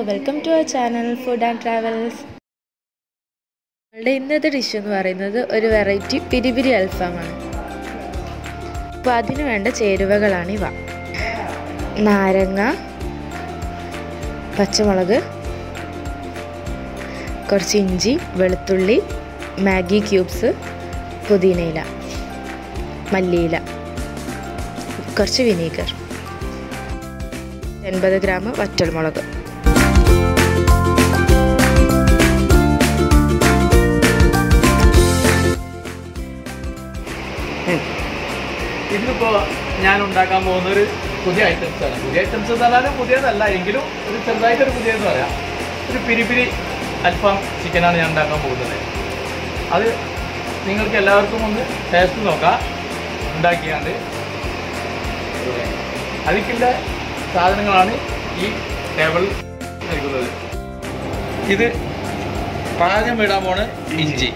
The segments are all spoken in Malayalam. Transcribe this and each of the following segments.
Welcome to our channel food and travels നമ്മളുടെ ഇന്നത്തെ ഡിഷ് എന്ന് പറയുന്നത് ഒരു വെറൈറ്റി പിരിപിരി അൽഫാമാണ് അപ്പോൾ അതിന് വേണ്ട ചേരുവകളാണ് ഇവ നാരങ്ങ പച്ചമുളക് കുറച്ച് ഇഞ്ചി വെളുത്തുള്ളി മാഗി ക്യൂബ്സ് പുതിനയില മല്ലിയില കുറച്ച് വിനീഗർ എൺപത് ഗ്രാം വറ്റൽമുളക് ഇന്നിപ്പോ ഞാൻ ഉണ്ടാക്കാൻ പോകുന്ന ഒരു പുതിയ ഐറ്റംസ് ആണ് പുതിയ ഐറ്റംസ് എന്ന് പറഞ്ഞാൽ പുതിയതല്ല എങ്കിലും ഒരു ചെറുതായിട്ടൊരു പുതിയതെന്ന് പറയാം ഒരു പിരിപിരി അൽഫാം ചിക്കനാണ് ഞാൻ ഉണ്ടാക്കാൻ പോകുന്നത് അത് നിങ്ങൾക്ക് എല്ലാവർക്കും ഒന്ന് ടേസ്റ്റ് നോക്കാം ഉണ്ടാക്കിയാണ്ട് അതിക്കുള്ള സാധനങ്ങളാണ് ഈ ടേബിളിൽ നൽകുന്നത് ഇത് പാകം ഇടാൻ പോണ് ഇഞ്ചി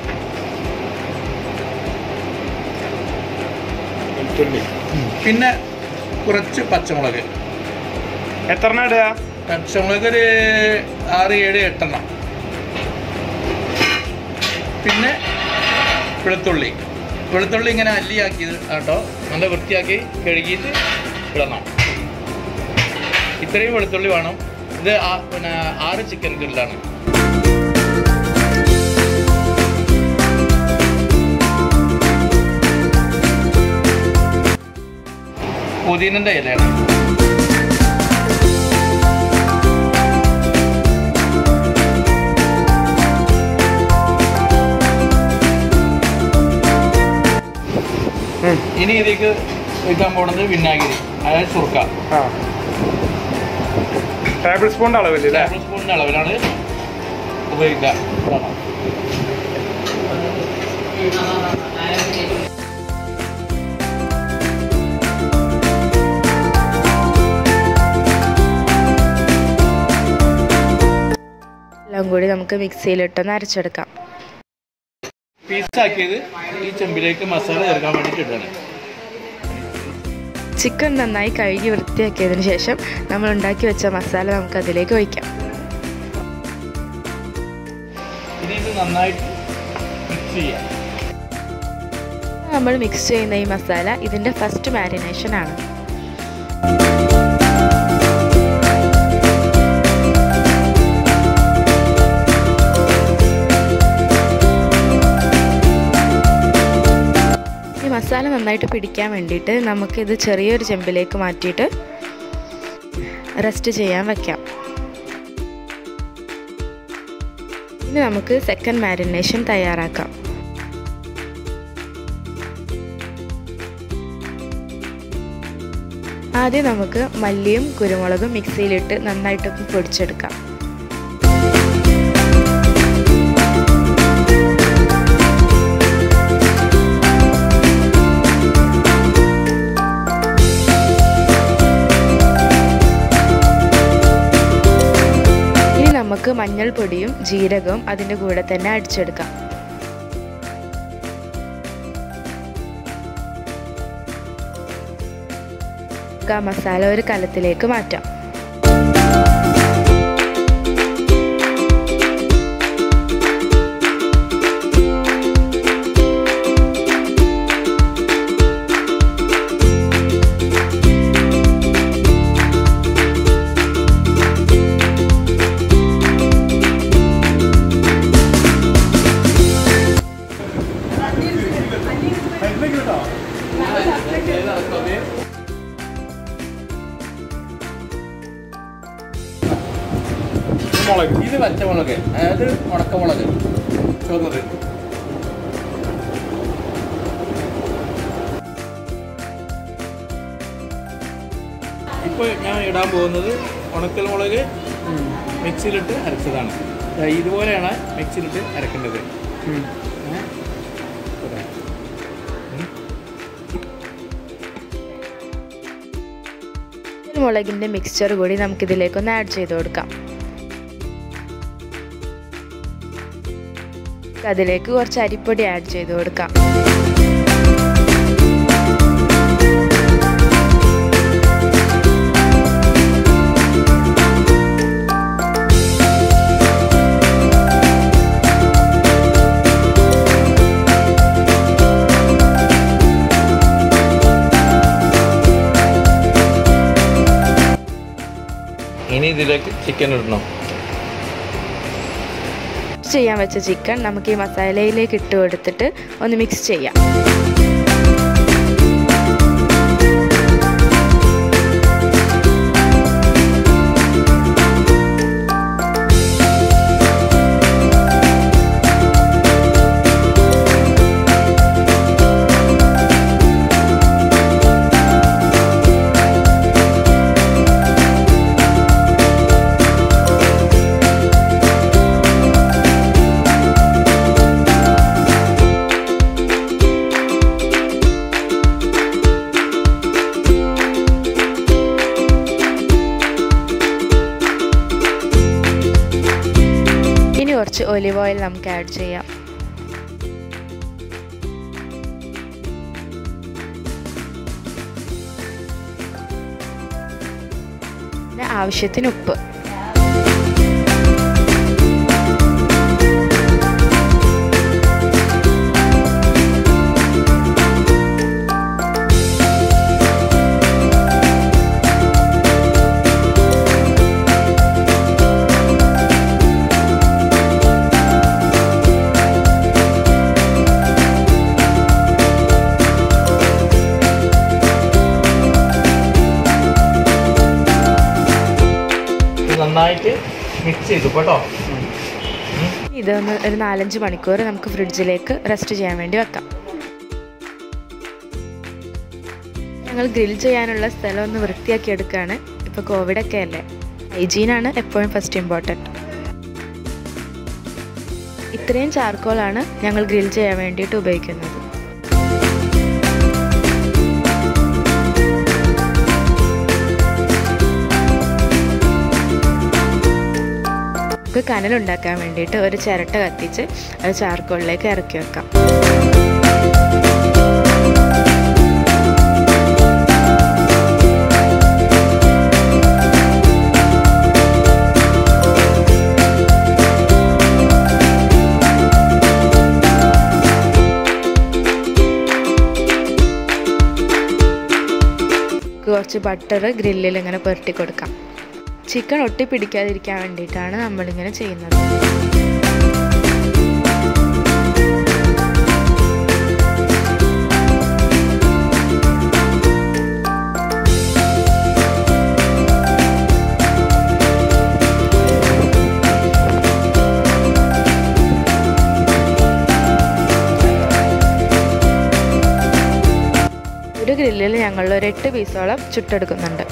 പിന്നെ കുറച്ച് പച്ചമുളക് എത്ര ഇടുക പച്ചമുളക് ഒരു ആറ് ഏഴ് എട്ടെണ്ണം പിന്നെ വെളുത്തുള്ളി വെളുത്തുള്ളി ഇങ്ങനെ അല്ലിയാക്കിയത് കേട്ടോ നല്ല വൃത്തിയാക്കി കഴുകിയിട്ട് ഇടണം ഇത്രയും വെളുത്തുള്ളി വേണം ഇത് ആ- പിന്നെ ആറ് ചിക്കൻ ഗ്രില്ലാണ് പുതിനൻ്റെ ഇലയാണ് ഇനി ഇതിലേക്ക് വെക്കാൻ പോണത് വിനാഗിരി അതായത് സുർക്ക ആ ടേബിൾ സ്പൂണിൻ്റെ അളവില്ല അല്ലേ ടേബിൾ സ്പൂണിൻ്റെ അളവിലാണ് ഉപയോഗിക്കുക ഇതാണ്. എല്ലാം കൂടി നമുക്ക് മിക്സിയിലിട്ടൊന്ന് അരച്ചെടുക്കാം പീസാക്കിയത് ഈ ചെമ്പിലേക്ക് മസാല ചേർക്കാൻ വേണ്ടിയിട്ട് ഇടണം ചിക്കൻ നന്നായി കഴുകി വൃത്തിയാക്കിയതിന് ശേഷം നമ്മൾ ഉണ്ടാക്കി വെച്ച മസാല നമുക്ക് അതിലേക്ക് ഒഴിക്കാം ഇനി ഇത് നന്നായിട്ട് മിക്സ് ചെയ്യാം നമ്മൾ മിക്സ് ചെയ്യുന്ന ഈ മസാല ഇതിൻ്റെ ഫസ്റ്റ് മാരിനേഷൻ ആണ് ഈ മസാല നന്നായിട്ട് പിടിക്കാൻ വേണ്ടിയിട്ട് നമുക്കിത് ചെറിയൊരു ചെമ്പിലേക്ക് മാറ്റിയിട്ട് റെസ്റ്റ് ചെയ്യാൻ വെക്കാം ഇനി നമുക്ക് സെക്കൻഡ് മാരിനേഷൻ തയ്യാറാക്കാം ആദ്യം നമുക്ക് മല്ലിയും കുരുമുളകും മിക്സിയിലിട്ട് നന്നായിട്ടൊന്ന് പൊടിച്ചെടുക്കാം ഇനി നമുക്ക് മഞ്ഞൾപ്പൊടിയും ജീരകവും അതിൻ്റെ കൂടെ തന്നെ അടിച്ചെടുക്കാം നമുക്ക് ആ മസാല ഒരു കലത്തിലേക്ക് മാറ്റാം മുളക് ഇത് പച്ചമുളക് അതായത് ഉണക്കമുളക് ചുവന്നത് ഇപ്പോൾ ഞാൻ ഇടാൻ പോകുന്നത് ഉണക്കൽ മുളക് മിക്സിയിലിട്ട് അരച്ചതാണ് ദാ ഇതുപോലെയാണ് മിക്സിയിലിട്ട് അരക്കേണ്ടത് ഏ? ഇവിടെ. ഉം. മുളകിൻ്റെ മിക്സ്ചർ കൂടി നമുക്കിതിലേക്കൊന്ന് ആഡ് ചെയ്ത് കൊടുക്കാം അതിലേക്ക് കുറച്ച് അരിപ്പൊടി ആഡ് ചെയ്ത് കൊടുക്കാം ഇതിലേക്ക് ചിക്കൻ ഇടണം ചെയ്യാൻ വെച്ച ചിക്കൻ നമുക്ക് ഈ മസാലയിലേക്ക് ഇട്ട് കൊടുത്തിട്ട് ഒന്ന് മിക്സ് ചെയ്യാം ഇനി കുറച്ച് ഒലിവ് ഓയിൽ നമുക്ക് ആഡ് ചെയ്യാം പിന്നെ ആവശ്യത്തിന് ഉപ്പ് ഇത് നന്നായിട്ട് മിക്സ് ചെയ്തു കേട്ടോ ഇതൊന്ന് ഒരു നാലഞ്ച് മണിക്കൂർ നമുക്ക് ഫ്രിഡ്ജിലേക്ക് റെസ്റ്റ് ചെയ്യാൻ വേണ്ടി വെക്കാം ഞങ്ങൾ ഗ്രിൽ ചെയ്യാനുള്ള സ്ഥലം ഒന്ന് വൃത്തിയാക്കി എടുക്കുകയാണ് ഇപ്പോൾ കോവിഡൊക്കെ അല്ലേ ഹൈജീനാണ് എപ്പോഴും ഫസ്റ്റ് ഇമ്പോർട്ടൻറ്റ് ഇത്രയും ചാർക്കോളാണ് ഞങ്ങൾ ഗ്രിൽ ചെയ്യാൻ വേണ്ടിയിട്ട് ഉപയോഗിക്കുന്നത് നമുക്ക് കനലുണ്ടാക്കാൻ വേണ്ടിയിട്ട് ഒരു ചിരട്ട കത്തിച്ച് അത് ചാർക്കോളിലേക്ക് ഇറക്കി വെക്കാം നമുക്ക് കുറച്ച് ബട്ടർ ഗ്രില്ലിൽ ഇങ്ങനെ പുരട്ടി കൊടുക്കാം ചിക്കൻ ഒട്ടി പിടിക്കാതിരിക്കാൻ വേണ്ടിയിട്ടാണ് നമ്മളിങ്ങനെ ചെയ്യുന്നത് ഒരു ഗ്രില്ലിൽ ഞങ്ങൾ ഒരു എട്ട് പീസോളം ചുട്ടെടുക്കുന്നുണ്ട്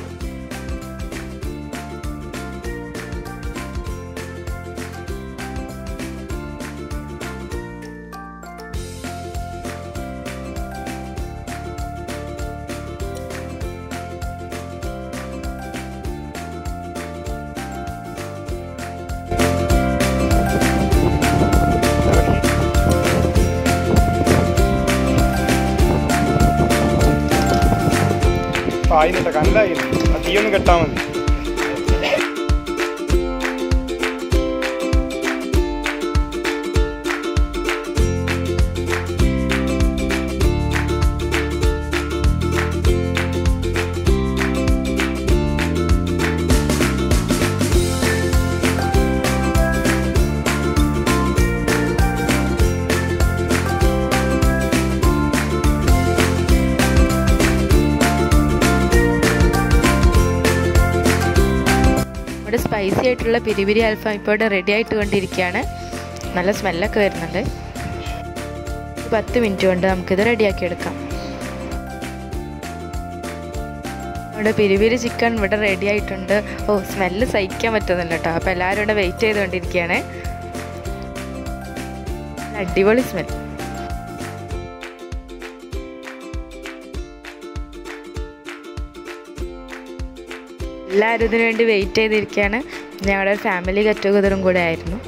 ആയില്ല കല്ലായില്ല ആ തീയൊന്നും കെട്ടാ മതി നമ്മുടെ സ്പൈസി ആയിട്ടുള്ള പിരിപിരി അൽഫാം ഇപ്പോൾ ഇവിടെ റെഡി ആയിട്ട് കൊണ്ടിരിക്കുകയാണ് നല്ല സ്മെല്ലൊക്കെ വരുന്നുണ്ട് ഒരു പത്ത് മിനിറ്റ് കൊണ്ട് നമുക്കിത് റെഡിയാക്കി എടുക്കാം നമ്മുടെ പിരിപിരി ചിക്കൻ ഇവിടെ റെഡി ആയിട്ടുണ്ട് ഓ സ്മെല്ല് സഹിക്കാൻ പറ്റുന്നില്ല കേട്ടോ അപ്പോൾ എല്ലാവരും ഇവിടെ വെയിറ്റ് ചെയ്തുകൊണ്ടിരിക്കുകയാണ് അടിപൊളി സ്മെൽ എല്ലാവരും ഇതിനു വേണ്ടി വെയിറ്റ് ചെയ്തിരിക്കുകയാണ് ഞങ്ങളുടെ ഫാമിലി ഗെറ്റ് ടുഗതറും കൂടെ ആയിരുന്നു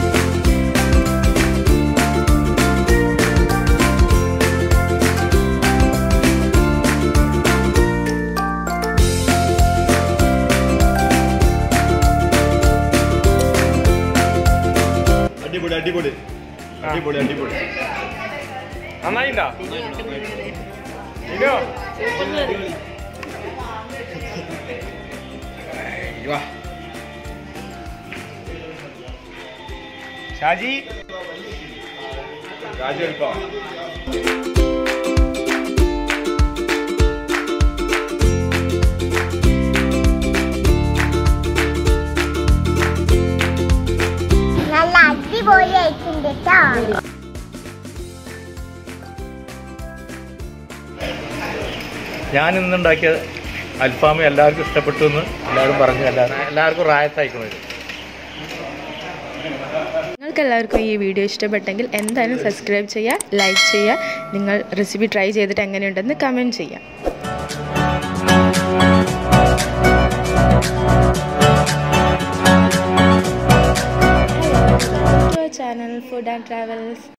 അടിപൊളി അടിപൊളി അടിപൊളി അടിപൊളി നന്നായിണ്ടാ ഇതോ വാ ഷാജി രാജു അൽഫാം നല്ല അടിപൊളി ആയിട്ടുണ്ട് കേട്ടോ ഞാൻ ഇന്നുണ്ടാക്കിയ അൽഫാം എല്ലാവർക്കും ഇഷ്ടപ്പെട്ടു എന്ന് എല്ലാവരും പറഞ്ഞു എല്ലാവരും എല്ലാവർക്കും റായത്തയക്കണം ഇത് നിങ്ങൾക്ക് എല്ലാവർക്കും ഈ വീഡിയോ ഇഷ്ടപ്പെട്ടെങ്കിൽ എന്തായാലും സബ്സ്ക്രൈബ് ചെയ്യുക ലൈക്ക് ചെയ്യുക നിങ്ങൾ റെസിപ്പി ട്രൈ ചെയ്തിട്ട് എങ്ങനെയുണ്ടെന്ന് കമൻറ്റ് ചെയ്യുക ചാനൽ ഫുഡ് ആൻഡ് ട്രാവൽസ്